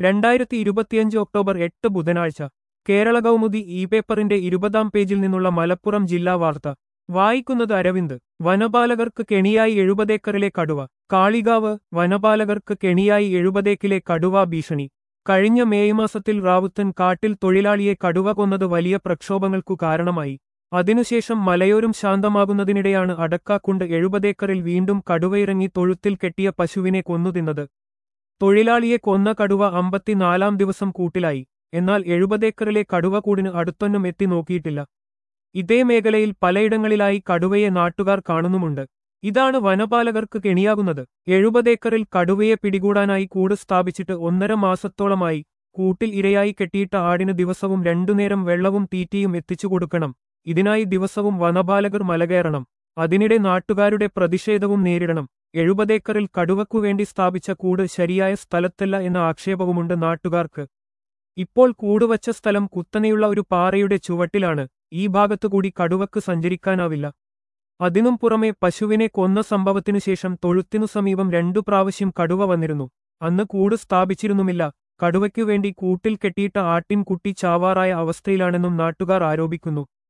രണ്ടായിരത്തി ഇരുപത്തിയഞ്ച് ഒക്ടോബർ എട്ട് ബുധനാഴ്ച കേരള കൗമുദി ഇ പേപ്പറിന്റെ ഇരുപതാം പേജിൽ നിന്നുള്ള മലപ്പുറം ജില്ലാ വാർത്ത വായിക്കുന്നത് അരവിന്ദ് വനപാലകർക്ക് കെണിയായി എഴുപതേക്കറിലെ കടുവ കാളികാവ് വനപാലകർക്ക് കെണിയായി എഴുപതേക്കിലെ കടുവ ഭീഷണി കഴിഞ്ഞ മേയ് മാസത്തിൽ റാവുത്തൻ കാട്ടിൽ തൊഴിലാളിയെ കടുവ കൊന്നത് വലിയ പ്രക്ഷോഭങ്ങൾക്കു കാരണമായി അതിനുശേഷം മലയോരം ശാന്തമാകുന്നതിനിടെയാണ് അടക്കാക്കുണ്ട് എഴുപതേക്കറിൽ വീണ്ടും കടുവയിറങ്ങി തൊഴുത്തിൽ കെട്ടിയ പശുവിനെ കൊന്നുതിന്നത് തൊഴിലാളിയെ കൊന്ന കടുവ അമ്പത്തിനാലാം ദിവസം കൂട്ടിലായി എന്നാൽ എഴുപതേക്കറിലെ കടുവ കൂടിന് അടുത്തൊന്നും എത്തി നോക്കിയിട്ടില്ല ഇതേ മേഖലയിൽ പലയിടങ്ങളിലായി കടുവയെ നാട്ടുകാർ കാണുന്നുമുണ്ട് ഇതാണ് വനപാലകർക്ക് കെണിയാകുന്നത് എഴുപതേക്കറിൽ കടുവയെ പിടികൂടാനായി കൂട് സ്ഥാപിച്ചിട്ട് ഒന്നര മാസത്തോളമായി കൂട്ടിൽ ഇരയായി കെട്ടിയിട്ട ആടിന് ദിവസവും രണ്ടുനേരം വെള്ളവും തീറ്റിയും എത്തിച്ചു കൊടുക്കണം ഇതിനായി ദിവസവും വനപാലകർ മലകയറണം അതിനിടെ നാട്ടുകാരുടെ പ്രതിഷേധവും നേരിടണം എഴുപതേക്കറിൽ കടുവക്കുവേണ്ടി സ്ഥാപിച്ച കൂട് ശരിയായ സ്ഥലത്തല്ല എന്ന ആക്ഷേപവുമുണ്ട് നാട്ടുകാർക്ക് ഇപ്പോൾ കൂടുവച്ച സ്ഥലം കുത്തനെയുള്ള ഒരു പാറയുടെ ചുവട്ടിലാണ് ഈ ഭാഗത്തുകൂടി കടുവക്ക് സഞ്ചരിക്കാനാവില്ല അതിനും പുറമെ പശുവിനെ കൊന്ന സംഭവത്തിനു ശേഷം തൊഴുത്തിനു സമീപം രണ്ടു പ്രാവശ്യം കടുവ വന്നിരുന്നു അന്ന് കൂട് സ്ഥാപിച്ചിരുന്നുമില്ല കടുവയ്ക്കു വേണ്ടി കൂട്ടിൽ കെട്ടിയിട്ട ആട്ടിൻകുട്ടി ചാവാറായ അവസ്ഥയിലാണെന്നും നാട്ടുകാർ ആരോപിക്കുന്നു